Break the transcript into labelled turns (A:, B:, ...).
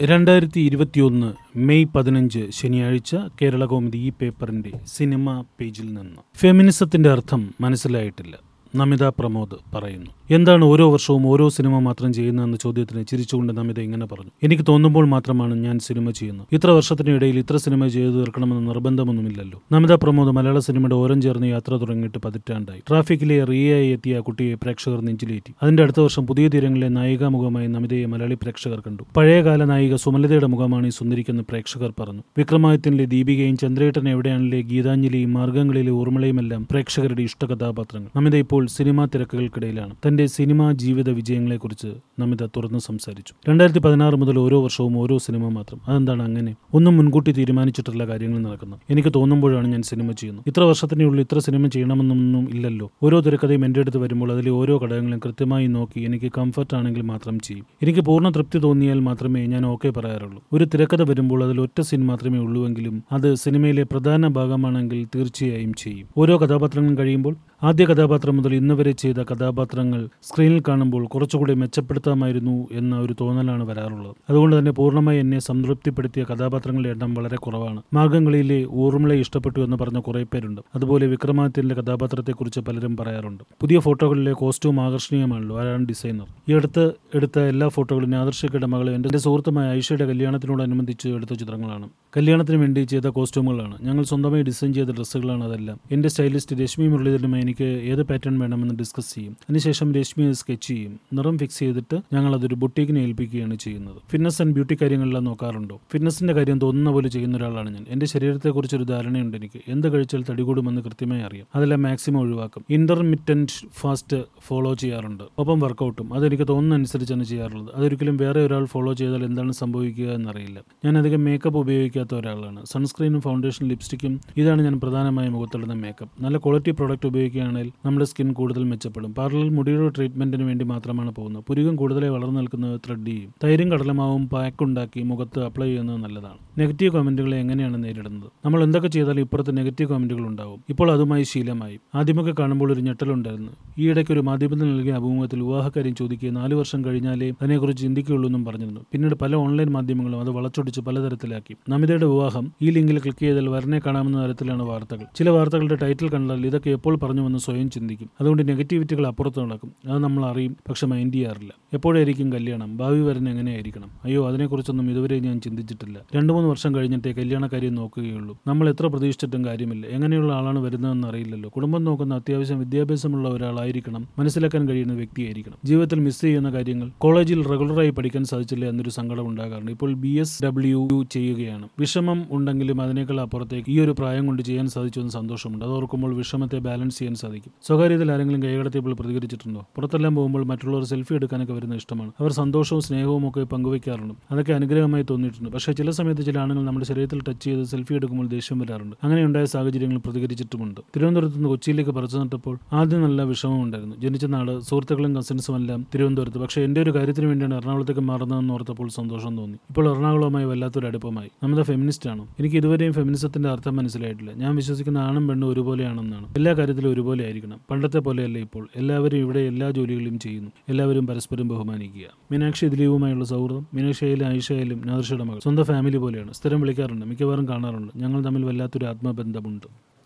A: രണ്ടായിരത്തി ഇരുപത്തിയൊന്ന് മെയ് പതിനഞ്ച് ശനിയാഴ്ച കേരള കോമഡി ഈ പേപ്പറിന്റെ സിനിമ പേജിൽ നിന്ന് ഫെമിനിസത്തിന്റെ അർത്ഥം മനസ്സിലായിട്ടില്ല നമിത പ്രമോദ് പറയുന്നു എന്താണ് ഓരോ വർഷവും ഓരോ സിനിമ മാത്രം ചെയ്യുന്നതെന്ന ചോദ്യത്തിന് ചിരിച്ചുകൊണ്ട് നമിത ഇങ്ങനെ പറഞ്ഞു എനിക്ക് തോന്നുമ്പോൾ മാത്രമാണ് ഞാൻ സിനിമ ചെയ്യുന്നത് ഇത്ര വർഷത്തിനിടയിൽ ഇത്ര സിനിമ ചെയ്തു തീർക്കണമെന്ന് നിർബന്ധമൊന്നുമില്ലല്ലോ നമിത പ്രമോദ് മലയാള സിനിമയുടെ ഓരം ചേർന്ന് യാത്ര തുടങ്ങിയിട്ട് പതിറ്റാണ്ടായി ട്രാഫിക്കിലെ റിയയായി എത്തിയ കുട്ടിയെ പ്രേക്ഷകർ നെഞ്ചിലേറ്റി അതിന്റെ അടുത്ത വർഷം പുതിയ തീരങ്ങളിലെ നായികാമുഖമായി നമിതയെ മലയാളി പ്രേക്ഷകർ കണ്ടു പഴയകാല നായിക സുമലതയുടെ മുഖമാണ് ഈ സുന്ദരിക്കെന്ന് പ്രേക്ഷകർ പറഞ്ഞു വിക്രമാദിത്യനിലെ ദീപികയും ചന്ദ്രേട്ടൻ എവിടെയാണിലെ ഗീതാഞ്ജലിയും മാർഗങ്ങളിലെ ഊർമിളയുമെല്ലാം പ്രേക്ഷകരുടെ ഇഷ്ട കഥാപാത്രങ്ങൾ നമിത ഇപ്പോൾ സിനിമാ തിരക്കുകൾക്കിടയിലാണ് തന്റെ സിനിമാ ജീവിത വിജയങ്ങളെക്കുറിച്ച് നമിത തുറന്ന് സംസാരിച്ചു രണ്ടായിരത്തി പതിനാറ് മുതൽ ഓരോ വർഷവും ഓരോ സിനിമ മാത്രം അതെന്താണ് അങ്ങനെ ഒന്നും മുൻകൂട്ടി തീരുമാനിച്ചിട്ടുള്ള കാര്യങ്ങൾ നടക്കുന്നത് എനിക്ക് തോന്നുമ്പോഴാണ് ഞാൻ സിനിമ ചെയ്യുന്നത് ഇത്ര വർഷത്തിനുള്ളിൽ ഇത്ര സിനിമ ചെയ്യണമെന്നൊന്നും ഇല്ലല്ലോ ഓരോ തിരക്കഥയും എൻ്റെ അടുത്ത് വരുമ്പോൾ അതിലെ ഓരോ ഘടകങ്ങളും കൃത്യമായി നോക്കി എനിക്ക് കംഫർട്ട് ആണെങ്കിൽ മാത്രം ചെയ്യും എനിക്ക് പൂർണ്ണ തൃപ്തി തോന്നിയാൽ മാത്രമേ ഞാൻ ഓക്കെ പറയാറുള്ളൂ ഒരു തിരക്കഥ വരുമ്പോൾ അതിൽ ഒറ്റ സീൻ മാത്രമേ ഉള്ളൂവെങ്കിലും അത് സിനിമയിലെ പ്രധാന ഭാഗമാണെങ്കിൽ തീർച്ചയായും ചെയ്യും ഓരോ കഥാപാത്രങ്ങളും കഴിയുമ്പോൾ ആദ്യ കഥാപാത്രം മുതൽ ഇന്ന് വരെ ചെയ്ത കഥാപാത്രങ്ങൾ സ്ക്രീനിൽ കാണുമ്പോൾ കുറച്ചുകൂടി മെച്ചപ്പെടുത്താമായിരുന്നു എന്ന ഒരു തോന്നലാണ് വരാറുള്ളത് അതുകൊണ്ട് തന്നെ പൂർണ്ണമായി എന്നെ സംതൃപ്തിപ്പെടുത്തിയ കഥാപാത്രങ്ങളുടെ എണ്ണം വളരെ കുറവാണ് മാർഗംകളിയിലെ ഊർമിളെ ഇഷ്ടപ്പെട്ടു എന്ന് പറഞ്ഞ കുറേ പേരുണ്ട് അതുപോലെ വിക്രമാദിത്യന്റെ കഥാപാത്രത്തെക്കുറിച്ച് പലരും പറയാറുണ്ട് പുതിയ ഫോട്ടോകളിലെ കോസ്റ്റ്യൂം ആകർഷണീയമാണല്ലോ ആരാണ് ഡിസൈനർ ഈ അടുത്ത് എടുത്ത എല്ലാ ഫോട്ടോകളും ആദർശിക്കയുടെ മകളും എൻ്റെ സുഹൃത്തുമായ ഐഷയുടെ കല്യാണത്തിനോടനുബന്ധിച്ച് എടുത്ത ചിത്രങ്ങളാണ് കല്യാണത്തിന് വേണ്ടി ചെയ്ത കോസ്റ്റ്യൂമുകളാണ് ഞങ്ങൾ സ്വന്തമായി ഡിസൈൻ ചെയ്ത ഡ്രസ്സുകളാണ് അതെല്ലാം എൻ്റെ സ്റ്റൈലിസ്റ്റ് രശ്മി മുരളീധരനുമായി എനിക്ക് ഏത് പാറ്റേൺ വേണമെന്ന് ഡിസ്കസ് ചെയ്യും അതിനുശേഷം രശ്മി അത് സ്കെച്ച് ചെയ്യും നിറം ഫിക്സ് ചെയ്തിട്ട് ഞങ്ങൾ അതൊരു ബുട്ടീക്കിനെ ഏൽപ്പിക്കുകയാണ് ചെയ്യുന്നത് ഫിറ്റ്നസ് ആൻഡ് ബ്യൂട്ടി കാര്യങ്ങളെല്ലാം നോക്കാറുണ്ടോ ഫിറ്റ്നസിന്റെ കാര്യം തോന്നുന്ന പോലെ ചെയ്യുന്ന ഒരാളാണ് ഞാൻ എൻ്റെ ശരീരത്തെക്കുറിച്ച് ഒരു ധാരണയുണ്ട് എനിക്ക് എന്ത് കഴിച്ചാൽ തടി കൂടുമെന്ന് കൃത്യമായി അറിയാം അതെല്ലാം മാക്സിമം ഒഴിവാക്കും ഇന്റർമിറ്റൻറ്റ് ഫാസ്റ്റ് ഫോളോ ചെയ്യാറുണ്ട് ഒപ്പം വർക്കൗട്ടും അതെനിക്ക് തോന്നുന്ന അനുസരിച്ചാണ് ചെയ്യാറുള്ളത് അതൊരിക്കലും വേറെ ഒരാൾ ഫോളോ ചെയ്താൽ എന്താണ് സംഭവിക്കുക എന്നറിയില്ല ഞാൻ അധികം മേക്കപ്പ് ഉപയോഗിക്കാത്ത ഒരാളാണ് സൺസ്ക്രീനും ഫൗണ്ടേഷൻ ലിപ്സ്റ്റിക്കും ഇതാണ് ഞാൻ പ്രധാനമായും മുഖത്തിടുന്ന മേക്കപ്പ് നല്ല ക്വാളിറ്റി പ്രോഡക്റ്റ് ഉപയോഗിക്കുകയാണെങ്കിൽ നമ്മുടെ സ്കിൻ കൂടുതൽ മെച്ചപ്പെടും പാർലറിൽ മുടിയുടെ ട്രീറ്റ്മെന്റിന് വേണ്ടി മാത്രമാണ് പോകുന്നത് പുരുകം കൂടുതലായി വളർന്നു നിൽക്കുന്നത് ത്രെഡ് ചെയ്യും തൈരും കടലമാവും പാക്ക് ഉണ്ടാക്കി മുഖത്ത് അപ്ലൈ ചെയ്യുന്നത് നല്ലതാണ് നെഗറ്റീവ് കമന്റുകളെ എങ്ങനെയാണ് നേരിടുന്നത് നമ്മൾ എന്തൊക്കെ ചെയ്താലും ഇപ്പുറത്ത് നെഗറ്റീവ് കമന്റുകൾ ഉണ്ടാവും ഇപ്പോൾ അതുമായി ശീലമായി ആദ്യമൊക്കെ കാണുമ്പോൾ ഒരു ഞെട്ടലുണ്ടായിരുന്നു ഈ ഇടയ്ക്ക് ഒരു മാധ്യമത്തിൽ നൽകിയ അഭിമുഖത്തിൽ വിവാഹക്കാര്യം ചോദിക്കുക നാല് വർഷം കഴിഞ്ഞാലേ അതിനെക്കുറിച്ച് ചിന്തിക്കുകയുള്ളൂ എന്നും പറഞ്ഞിരുന്നു പിന്നീട് പല ഓൺലൈൻ മാധ്യമങ്ങളും അത് വളച്ചൊടിച്ച് പലതരത്തിലാക്കി നമിതയുടെ വിവാഹം ഈ ലിങ്കിൽ ക്ലിക്ക് ചെയ്താൽ വരനെ കാണാമെന്ന തരത്തിലാണ് വാർത്തകൾ ചില വാർത്തകളുടെ ടൈറ്റിൽ കണ്ടാൽ ഇതൊക്കെ എപ്പോൾ പറഞ്ഞുവെന്ന് സ്വയം ചിന്തിക്കും അതുകൊണ്ട് നെഗറ്റിവിറ്റികൾ അപ്പുറത്ത് നടക്കും അത് നമ്മൾ അറിയും പക്ഷെ മൈൻഡ് ചെയ്യാറില്ല എപ്പോഴായിരിക്കും കല്യാണം ഭാവി വരൻ എങ്ങനെയായിരിക്കണം അയ്യോ അതിനെക്കുറിച്ചൊന്നും ഇതുവരെ ഞാൻ ചിന്തിച്ചിട്ടില്ല രണ്ടു മൂന്ന് വർഷം കഴിഞ്ഞിട്ടേ കല്യാണക്കാര്യം നോക്കുകയുള്ളൂ നമ്മൾ എത്ര പ്രതീക്ഷിച്ചിട്ടും കാര്യമില്ല എങ്ങനെയുള്ള ആളാണ് വരുന്നതെന്ന് അറിയില്ലല്ലോ കുടുംബം നോക്കുന്ന അത്യാവശ്യം വിദ്യാഭ്യാസമുള്ള ഒരാളായിരിക്കണം മനസ്സിലാക്കാൻ കഴിയുന്ന വ്യക്തിയായിരിക്കണം ജീവിതത്തിൽ മിസ് ചെയ്യുന്ന കാര്യങ്ങൾ കോളേജിൽ റെഗുലറായി പഠിക്കാൻ സാധിച്ചില്ല എന്നൊരു സങ്കടം ഉണ്ടാകാറുണ്ട് ഇപ്പോൾ ബി എസ് ഡബ്ല്യു ചെയ്യുകയാണ് വിഷമം ഉണ്ടെങ്കിലും അതിനേക്കാൾ അപ്പുറത്തേക്ക് ഈ ഒരു പ്രായം കൊണ്ട് ചെയ്യാൻ സാധിച്ചു എന്ന് സന്തോഷമുണ്ട് അത് ഓർക്കുമ്പോൾ വിഷമത്തെ ബാലൻസ് ചെയ്യാൻ സാധിക്കും സ്വകാര്യതയിൽ ആരെങ്കിലും കൈകടത്തിയപ്പോൾ പ്രതികരിച്ചിട്ടുണ്ടോ പുറത്തെല്ലാം പോകുമ്പോൾ മറ്റുള്ളവർ സെൽഫി എടുക്കാനൊക്കെ വരുന്ന ഇഷ്ടമാണ് അവർ സന്തോഷവും സ്നേഹവും ഒക്കെ പങ്കുവയ്ക്കാറുണ്ട് അതൊക്കെ അനുഗ്രഹമായി തോന്നിയിട്ടുണ്ട് പക്ഷേ ചില സമയത്ത് ചില ആണുങ്ങൾ നമ്മുടെ ശരീരത്തിൽ ടച്ച് ചെയ്ത് സെൽഫി എടുക്കുമ്പോൾ ദേഷ്യം വരാറുണ്ട് അങ്ങനെ ഉണ്ടായ സാഹചര്യങ്ങൾ പ്രതികരിച്ചിട്ടുമുണ്ട് തിരുവനന്തപുരത്ത് നിന്ന് കൊച്ചിയിലേക്ക് പറിച്ചു നട്ടപ്പോൾ ആദ്യം നല്ല വിഷമമുണ്ടായിരുന്നു ജനിച്ച നാട് സുഹൃത്തുക്കളും കസിൻസും എല്ലാം തിരുവനന്തപുരത്ത് പക്ഷേ എൻ്റെ ഒരു കാര്യത്തിന് വേണ്ടിയാണ് എറണാകുളത്തേക്ക് മാറുന്നതെന്ന് ഓർത്തപ്പോൾ സന്തോഷം തോന്നി ഇപ്പോൾ എറണാകുളവുമായി വല്ലാത്തൊരു അടുപ്പമായി നമ്മുടെ ഫെമിനിസ്റ്റ് ആണ് എനിക്ക് ഇതുവരെയും ഫെമിനിസത്തിന്റെ അർത്ഥം മനസ്സിലായിട്ടില്ല ഞാൻ വിശ്വസിക്കുന്ന ആണും പെണ്ണും ഒരുപോലെയാണെന്നാണ് എല്ലാ കാര്യത്തിലും ഒരുപോലെ ആയിരിക്കണം പണ്ടത്തെ പോലെയല്ല ഇപ്പോൾ എല്ലാവരും ഇവിടെ എല്ലാ ജോലികളും ചെയ്യുന്നു എല്ലാവരും പരസ്പരം ബഹുമാനിക്കുക മീനാക്ഷി ദിലീപുമായുള്ള സൗഹൃദം മീനാക്ഷിയിലും ആയിഷയിലും നാദർഷയുടെ മകൾ സ്വന്തം ഫാമിലി പോലെയാണ് സ്ഥിരം വിളിക്കാറുണ്ട് മിക്കവാറും കാണാറുണ്ട് ഞങ്ങൾ തമ്മിൽ വല്ലാത്തൊരു ആത്മബന്ധമുണ്ട്